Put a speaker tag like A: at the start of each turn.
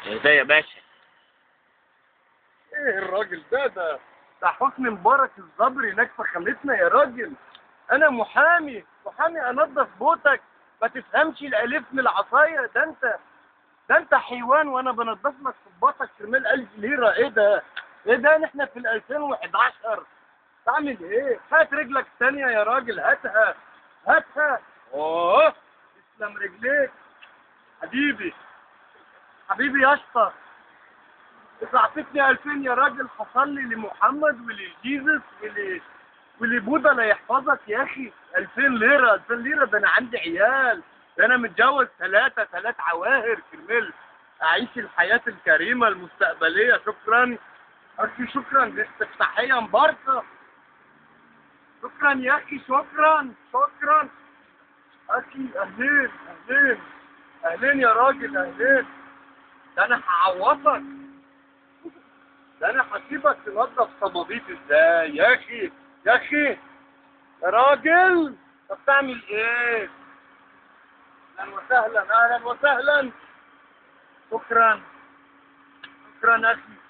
A: ده يا باشا
B: ايه الراجل ده ده ده حسني مبارك الظبري هناك في خامتنا يا راجل انا محامي محامي انضف بوتك ما تفهمش الالف من العصايه ده انت ده انت حيوان وانا بنضف لك صباطك كرمال 1000 ليره ايه ده ايه ده احنا في ال 2011 تعمل ايه هات رجلك الثانيه يا راجل هاتها هاتها اوه تسلم رجليك حبيبي حبيبي يا اسطى إذا أعطيتني 2000 يا راجل حصل لي لمحمد ولجيزس ول ولبوذا لا يحفظك يا أخي 2000 ليرة 2000 ليرة ده أنا عندي عيال ده أنا متجوز ثلاثة ثلاث عواهر كرمال أعيش الحياة الكريمة المستقبلية شكرا أخي شكرا دي استفتاحية مباركة شكرا يا أخي شكرا شكرا أخي أهلين أهلين أهلين يا راجل أهلين ده أنا هعوضك ده انا هسيبك تنظف صماميط ازاي يا اخي يا اخي يا راجل طب تعمل ايه اهلا وسهلا اهلا وسهلا شكرا شكرا اخي